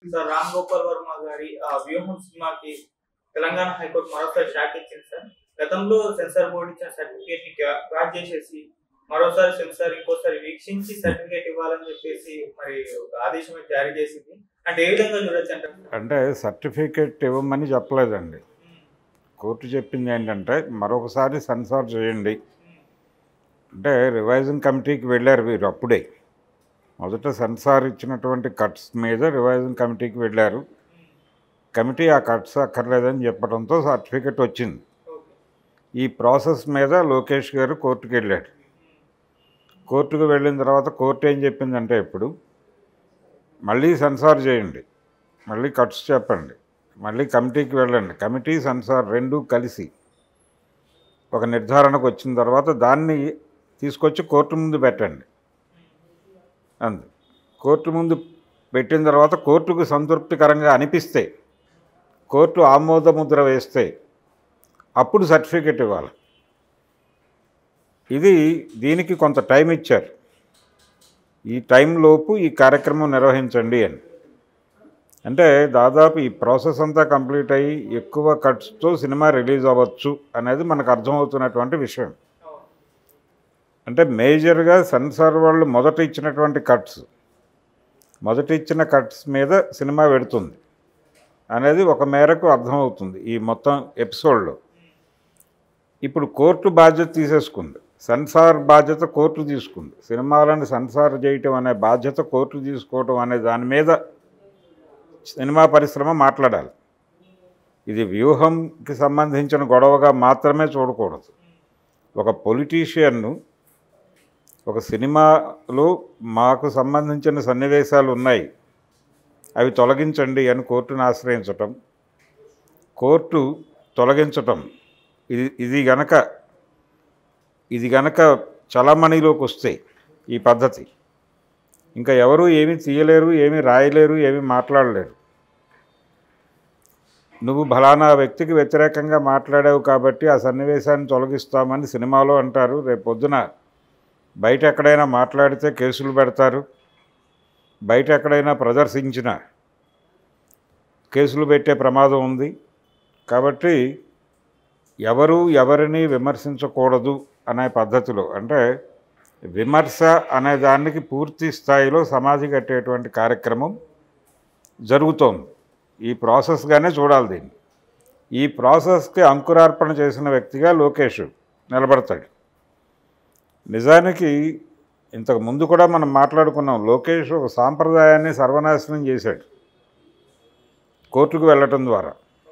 sir Ram Gopal Varma గారి ఆ వ్యూహం సినిమాకి తెలంగాణ హైకోర్టు మరోసారి షాక్ ఇచ్చింది సార్ గతంలో సెన్సార్ బోర్డు ఇచ్చిన సర్టిఫికేట్ ని క్రాక్ చేసేసి మరోసారి సెన్సార్ ఇంకోసారి వీక్షించి సర్టిఫికేట్ ఇవ్వాలని చెప్పేసి మరి ఒక ఆదేశం అయితే జారీ చేసింది అంటే ఏ విధంగా చూడొచ్చు అంటే అంటే సర్టిఫికేట్ ఇవ్వమని చెప్పలేదండి కోర్టు చెప్పింది ఏంటంటే మరొకసారి సెన్సార్ చేయండి అంటే రివైజింగ్ కమిటీకి వెళ్ళారు వీరు అప్పుడే మొదట సెన్సార్ ఇచ్చినటువంటి కట్స్ మీద రివైజింగ్ కమిటీకి వెళ్ళారు కమిటీ ఆ కట్స్ అక్కర్లేదని చెప్పడంతో సర్టిఫికెట్ వచ్చింది ఓకే ఈ ప్రాసెస్ మీద లోకేష్ గారు కోర్టుకు వెళ్ళాడు కోర్టుకు వెళ్ళిన తర్వాత కోర్టు ఏం చెప్పిందంటే ఇప్పుడు మళ్ళీ సెన్సార్ చేయండి మళ్ళీ కట్స్ చెప్పండి మళ్ళీ కమిటీకి వెళ్ళండి కమిటీ సెన్సార్ రెండు కలిసి ఒక నిర్ధారణకు వచ్చిన తర్వాత దాన్ని తీసుకొచ్చి కోర్టు ముందు పెట్టండి అంది కోర్టు ముందు పెట్టిన తర్వాత కోర్టుకు సంతృప్తికరంగా అనిపిస్తే కోర్టు ఆమోద ముద్ర వేస్తే అప్పుడు సర్టిఫికెట్ ఇవ్వాలి ఇది దీనికి కొంత టైం ఇచ్చారు ఈ టైంలోపు ఈ కార్యక్రమం నిర్వహించండి అని అంటే దాదాపు ఈ ప్రాసెస్ అంతా కంప్లీట్ అయ్యి ఎక్కువ కట్స్తో సినిమా రిలీజ్ అవ్వచ్చు అనేది మనకు అర్థమవుతున్నటువంటి విషయం అవును అంటే మేజర్గా సెన్సార్ వాళ్ళు మొదట ఇచ్చినటువంటి కట్స్ మొదట ఇచ్చిన కట్స్ మీద సినిమా పెడుతుంది అనేది ఒక మేరకు అర్థమవుతుంది ఈ మొత్తం ఎపిసోడ్లో ఇప్పుడు కోర్టు బాధ్యత తీసేసుకుంది సెన్సార్ బాధ్యత కోర్టు తీసుకుంది సినిమాలను సెన్సార్ చేయటం అనే బాధ్యత కోర్టు తీసుకోవటం అనే దాని మీద సినిమా పరిశ్రమ మాట్లాడాలి ఇది వ్యూహంకి సంబంధించిన గొడవగా మాత్రమే చూడకూడదు ఒక పొలిటీషియన్ను ఒక సినిమాలో మాకు సంబంధించిన సన్నివేశాలు ఉన్నాయి అవి తొలగించండి అని కోర్టును ఆశ్రయించటం కోర్టు తొలగించటం ఇది ఇది గనక ఇది గనక చలమణిలోకి వస్తే ఈ పద్ధతి ఇంకా ఎవరు ఏమీ తీయలేరు ఏమీ రాయలేరు ఏమీ మాట్లాడలేరు నువ్వు ఫలానా వ్యక్తికి వ్యతిరేకంగా మాట్లాడావు కాబట్టి ఆ సన్నివేశాన్ని తొలగిస్తామని సినిమాలో అంటారు రేపు పొద్దున బయట ఎక్కడైనా మాట్లాడితే కేసులు పెడతారు బయట ఎక్కడైనా ప్రదర్శించిన కేసులు పెట్టే ప్రమాదం ఉంది కాబట్టి ఎవరు ఎవరిని విమర్శించకూడదు అనే పద్ధతిలో అంటే విమర్శ అనే దానికి పూర్తి స్థాయిలో సమాధి కట్టేటువంటి కార్యక్రమం జరుగుతోంది ఈ ప్రాసెస్గానే చూడాలి దీన్ని ఈ ప్రాసెస్కి అంకురార్పణ చేసిన వ్యక్తిగా లోకేష్ నిలబడతాడు నిజానికి ఇంతకు ముందు కూడా మనం మాట్లాడుకున్నాం లోకేష్ ఒక సాంప్రదాయాన్ని సర్వనాశనం చేశాడు కోర్టుకు వెళ్ళటం ద్వారా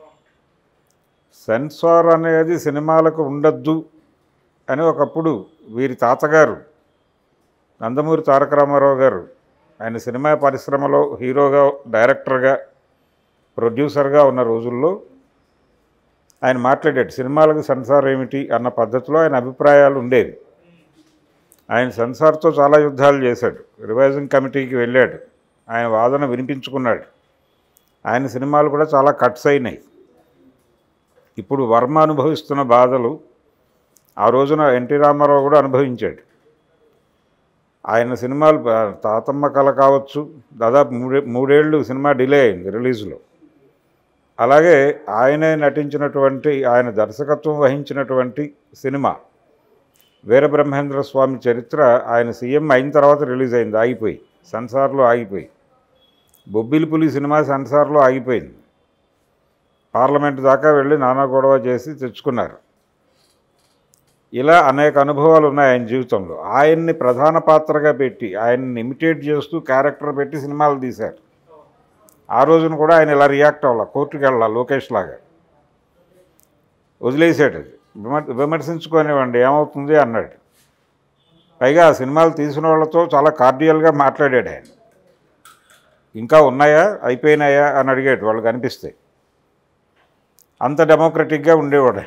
సెన్సార్ అనేది సినిమాలకు ఉండద్దు అని ఒకప్పుడు వీరి తాతగారు నందమూరి తారక రామారావు గారు ఆయన సినిమా పరిశ్రమలో హీరోగా డైరెక్టర్గా ప్రొడ్యూసర్గా ఉన్న రోజుల్లో ఆయన మాట్లాడాడు సినిమాలకు సెన్సార్ ఏమిటి అన్న పద్ధతిలో ఆయన అభిప్రాయాలు ఉండేవి ఆయన సెన్సార్తో చాలా యుద్ధాలు చేశాడు రివైజింగ్ కమిటీకి వెళ్ళాడు ఆయన వాదన వినిపించుకున్నాడు ఆయన సినిమాలు కూడా చాలా కట్స్ అయినాయి ఇప్పుడు వర్మ అనుభవిస్తున్న బాధలు ఆ రోజున ఎన్టీ రామారావు కూడా అనుభవించాడు ఆయన సినిమాలు బ- తాతమ్మ కళ కావచ్చు దాదాపు మూడే మూడేళ్ళు సినిమా డిలే అయింది రిలీజ్లో అలాగే ఆయనే నటించినటువంటి ఆయన దర్శకత్వం వహించినటువంటి సినిమా వీరబ్రహ్మేంద్ర స్వామి చరిత్ర ఆయన సీఎం అయిన తర్వాత రిలీజ్ అయింది ఆగిపోయి సెన్సార్లో ఆగిపోయి బొబ్బిలి పులి సినిమా సెన్సార్లో ఆగిపోయింది పార్లమెంట్ దాకా వెళ్ళి నానా గొడవ చేసి తెచ్చుకున్నారు ఇలా అనేక అనుభవాలు ఉన్నాయి ఆయన జీవితంలో ఆయన్ని ప్రధాన పాత్రగా పెట్టి ఆయన్ని ఇమిటేట్ చేస్తూ క్యారెక్టర్ పెట్టి సినిమాలు తీశారు ఆ రోజున కూడా ఆయన ఇలా రియాక్ట్ అవ్వాలి కోర్టుకి వెళ్ళాలి లోకేష్ లాగా వదిలేసాడు అది విమర్ విమర్శించుకోనివ్వండి ఏమవుతుంది అన్నాడు పైగా ఆ సినిమాలు తీసిన వాళ్ళతో చాలా కార్డియల్గా మాట్లాడాడు ఆయన ఇంకా ఉన్నాయా అయిపోయినాయా అని అడిగాడు వాళ్ళు కనిపిస్తే అంత డెమోక్రటిక్గా ఉండేవాడు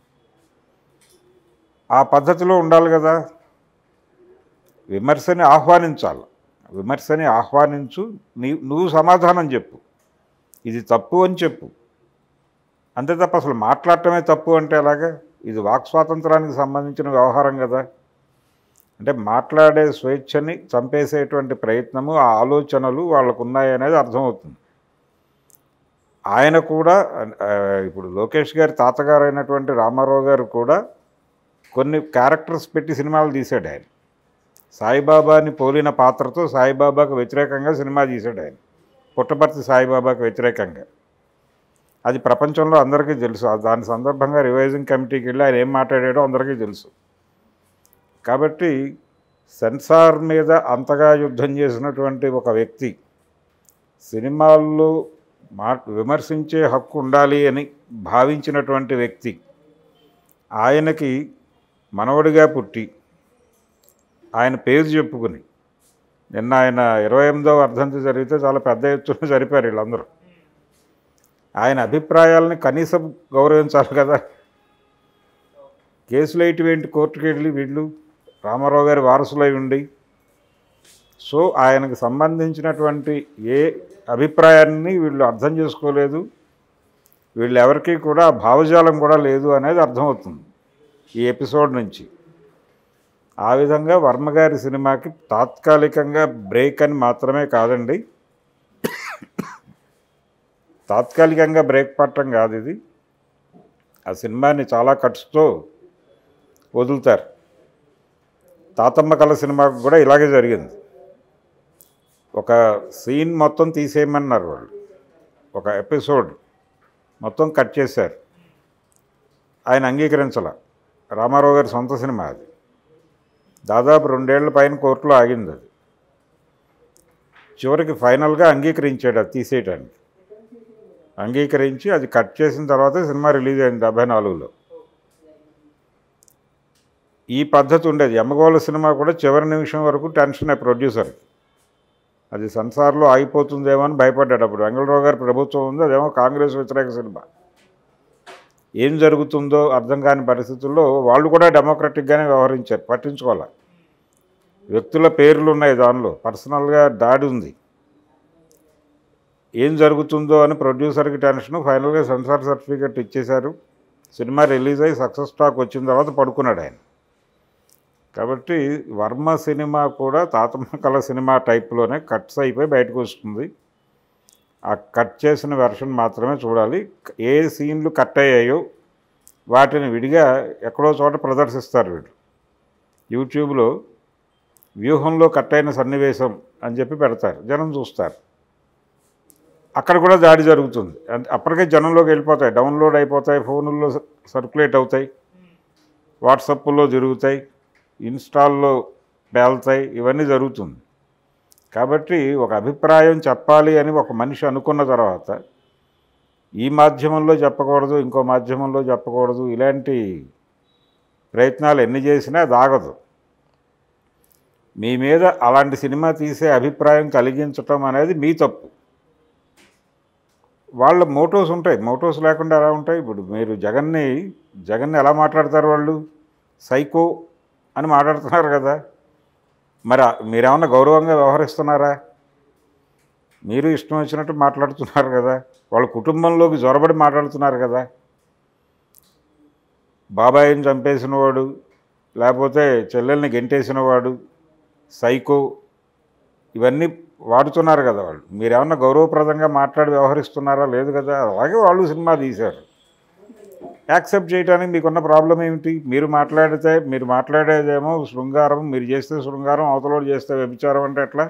ఆ పద్ధతిలో ఉండాలి కదా విమర్శని ఆహ్వానించాలి విమర్శని ఆహ్వానించు నీ నువ్వు సమాధానం చెప్పు ఇది తప్పు అని చెప్పు అంతే తప్ప అసలు మాట్లాడటమే తప్పు అంటే ఎలాగా ఇది వాక్ స్వాతంత్రానికి సంబంధించిన వ్యవహారం కదా అంటే మాట్లాడే స్వేచ్ఛని చంపేసేటువంటి ప్రయత్నము ఆ ఆలోచనలు వాళ్ళకు ఉన్నాయనేది అర్థమవుతుంది ఆయన కూడా ఆ, ఇప్పుడు లోకేష్ గారి తాతగారు అయినటువంటి రామారావు గారు కూడా కొన్ని క్యారెక్టర్స్ పెట్టి సినిమాలు తీశాడు ఆయన సాయిబాబాని పోలిన పాత్రతో సాయిబాబాకు వ్యతిరేకంగా సినిమా తీశాడు ఆయన పుట్టపర్తి సాయిబాబాకు వ్యతిరేకంగా అది ప్రపంచంలో అందరికీ తెలుసు ఆ దాని సందర్భంగా రివైజింగ్ కమిటీకి వెళ్ళి ఆయన ఏం మాట్లాడాడో అందరికీ తెలుసు కాబట్టి సెన్సార్ మీద అంతగా యుద్ధం చేసినటువంటి ఒక వ్యక్తి సినిమాల్లో మా విమర్శించే హక్కు ఉండాలి అని భావించినటువంటి వ్యక్తి ఆయనకి మనవడిగా పుట్టి ఆయన పేరు చెప్పుకుని నిన్న ఆయన ఇరవై ఎనిమిదవ వర్ధంతి జరిగితే చాలా పెద్ద ఎత్తున జరిపారు వీళ్ళందరూ ఆయన అభిప్రాయాలని కనీసం గౌరవించాలి కదా కేసులు ఏంటి కోర్టుకి వెళ్ళి వీళ్ళు రామారావు గారి వారసులై ఉండి సో ఆయనకు సంబంధించినటువంటి ఏ అభిప్రాయాన్ని వీళ్ళు అర్థం చేసుకోలేదు వీళ్ళు ఎవరికి కూడా ఆ భావజాలం కూడా లేదు అనేది అర్థమవుతుంది ఈ ఎపిసోడ్ నుంచి ఆ విధంగా వర్మ గారి సినిమాకి తాత్కాలికంగా బ్రేక్ అని మాత్రమే కాదండి తాత్కాలికంగా బ్రేక్ పట్టడం కాదు ఇది ఆ సినిమాని చాలా కట్స్తో వదులుతారు తాతమ్మ కళ సినిమాకు కూడా ఇలాగే జరిగింది ఒక సీన్ మొత్తం తీసేయమన్నారు వాళ్ళు ఒక ఎపిసోడ్ మొత్తం కట్ చేశారు ఆయన అంగీకరించాల రామారావు గారి సొంత సినిమా అది దాదాపు రెండేళ్ల పైన కోర్టులో ఆగింది అది చివరికి ఫైనల్గా అంగీకరించాడు అది తీసేయటానికి అంగీకరించి అది కట్ చేసిన తర్వాత సినిమా రిలీజ్ అయింది డెబ్బై నాలుగులో ఈ పద్ధతి ఉండేది ఎమ్మగోళ సినిమా కూడా చివరి నిమిషం వరకు టెన్షన్ ప్రొడ్యూసర్కి అది సంసార్లో ఆగిపోతుందేమో అని భయపడ్డాడు అప్పుడు వెంగళరావు గారి ప్రభుత్వం ఉంది అదేమో కాంగ్రెస్ వ్యతిరేక సినిమా ఏం జరుగుతుందో అర్థం కాని పరిస్థితుల్లో వాళ్ళు కూడా డెమోక్రటిక్గానే వ్యవహరించారు పట్టించుకోవాలి వ్యక్తుల పేర్లు ఉన్నాయి దానిలో పర్సనల్గా దాడి ఉంది ఏం జరుగుతుందో అని ప్రొడ్యూసర్కి టెన్షన్ ఫైనల్గా సెన్సార్ సర్టిఫికెట్ ఇచ్చేశారు సినిమా రిలీజ్ అయ్యి సక్సెస్ టాక్ వచ్చిన తర్వాత పడుకున్నాడు ఆయన కాబట్టి వర్మ సినిమా కూడా తాతమ్మ కళ సినిమా టైప్లోనే కట్స్ అయిపోయి బయటకు వస్తుంది ఆ కట్ చేసిన వెర్షన్ మాత్రమే చూడాలి ఏ సీన్లు కట్ అయ్యాయో వాటిని విడిగా ఎక్కడో చోట ప్రదర్శిస్తారు వీళ్ళు యూట్యూబ్లో వ్యూహంలో కట్ అయిన సన్నివేశం అని చెప్పి పెడతారు జనం చూస్తారు అక్కడ కూడా దాడి జరుగుతుంది అంటే అప్పటికే జనంలోకి వెళ్ళిపోతాయి డౌన్లోడ్ అయిపోతాయి ఫోనుల్లో సర్క్యులేట్ అవుతాయి వాట్సాప్లో జరుగుతాయి ఇన్స్టాల్లో పేల్తాయి ఇవన్నీ జరుగుతుంది కాబట్టి ఒక అభిప్రాయం చెప్పాలి అని ఒక మనిషి అనుకున్న తర్వాత ఈ మాధ్యమంలో చెప్పకూడదు ఇంకో మాధ్యమంలో చెప్పకూడదు ఇలాంటి ప్రయత్నాలు ఎన్ని చేసినా అది ఆగదు మీ మీద అలాంటి సినిమా తీసే అభిప్రాయం కలిగించటం అనేది మీ తప్పు వాళ్ళ మోటోస్ ఉంటాయి మోటోస్ లేకుండా ఎలా ఉంటాయి ఇప్పుడు మీరు జగన్ని జగన్ని ఎలా మాట్లాడతారు వాళ్ళు సైకో అని మాట్లాడుతున్నారు కదా మరి ఆ- మీరేమన్నా గౌరవంగా వ్యవహరిస్తున్నారా మీరు ఇష్టం వచ్చినట్టు మాట్లాడుతున్నారు కదా వాళ్ళ కుటుంబంలోకి జొరబడి మాట్లాడుతున్నారు కదా బాబాయిని చంపేసిన వాడు లేకపోతే చెల్లెల్ని గెంటేసిన వాడు సైకో ఇవన్నీ వాడుతున్నారు కదా వాళ్ళు మీరేమన్నా గౌరవప్రదంగా మాట్లాడి వ్యవహరిస్తున్నారా లేదు కదా అలాగే వాళ్ళు సినిమా తీశారు యాక్సెప్ట్ చేయడానికి మీకున్న ప్రాబ్లం ఏమిటి మీరు మాట్లాడితే మీరు మాట్లాడేదేమో శృంగారం మీరు చేస్తే శృంగారం అవతలోడు చేస్తే వ్యభిచారం అంటే ఎట్లా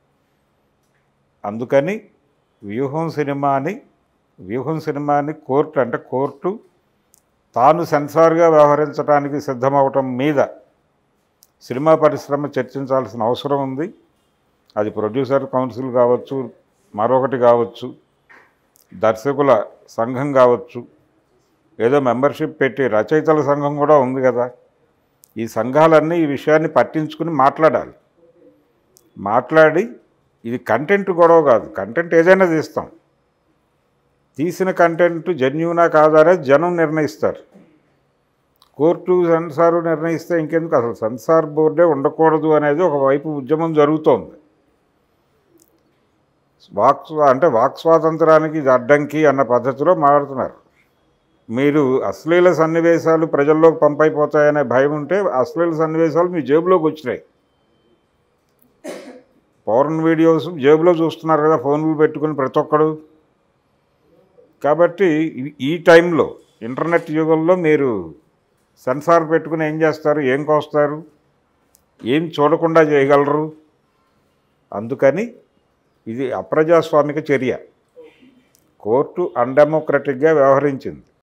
అందుకని వ్యూహం సినిమాని వ్యూహం సినిమాని కోర్టు అంటే కోర్టు తాను సెన్సార్గా వ్యవహరించడానికి సిద్ధమవటం మీద సినిమా పరిశ్రమ చర్చించాల్సిన అవసరం ఉంది అది ప్రొడ్యూసర్ కౌన్సిల్ కావచ్చు మరొకటి కావచ్చు దర్శకుల సంఘం కావచ్చు ఏదో మెంబర్షిప్ పెట్టి రచయితల సంఘం కూడా ఉంది కదా ఈ సంఘాలన్నీ ఈ విషయాన్ని పట్టించుకుని మాట్లాడాలి మాట్లాడి ఇది కంటెంట్ గొడవ కాదు కంటెంట్ ఏదైనా తీస్తాం తీసిన కంటెంట్ జెన్యునా కాదా అనేది జనం నిర్ణయిస్తారు కోర్టు సెన్సారు నిర్ణయిస్తే ఇంకెందుకు అసలు సెన్సార్ బోర్డే ఉండకూడదు అనేది ఒకవైపు ఉద్యమం జరుగుతోంది వాక్ స్వా- అంటే వాక్ స్వాతంత్రానికి ఇది అడ్డంకి అన్న పద్ధతిలో మాట్లాడుతున్నారు మీరు అశ్లీల సన్నివేశాలు ప్రజల్లోకి పంపైపోతాయనే భయం ఉంటే అశ్లీల సన్నివేశాలు మీ జేబులోకి వచ్చినాయి పౌర్ణ వీడియోస్ జేబులో చూస్తున్నారు కదా ఫోన్లు పెట్టుకుని ప్రతి ఒక్కడు కాబట్టి ఈ- ఈ టైంలో ఇంటర్నెట్ యుగంలో మీరు సెన్సార్ పెట్టుకుని ఏం చేస్తారు ఏం కోస్తారు ఏం చూడకుండా చేయగలరు అందుకని ఇది అప్రజాస్వామిక చర్య కోర్టు అన్డెమోక్రటిక్గా వ్యవహరించింది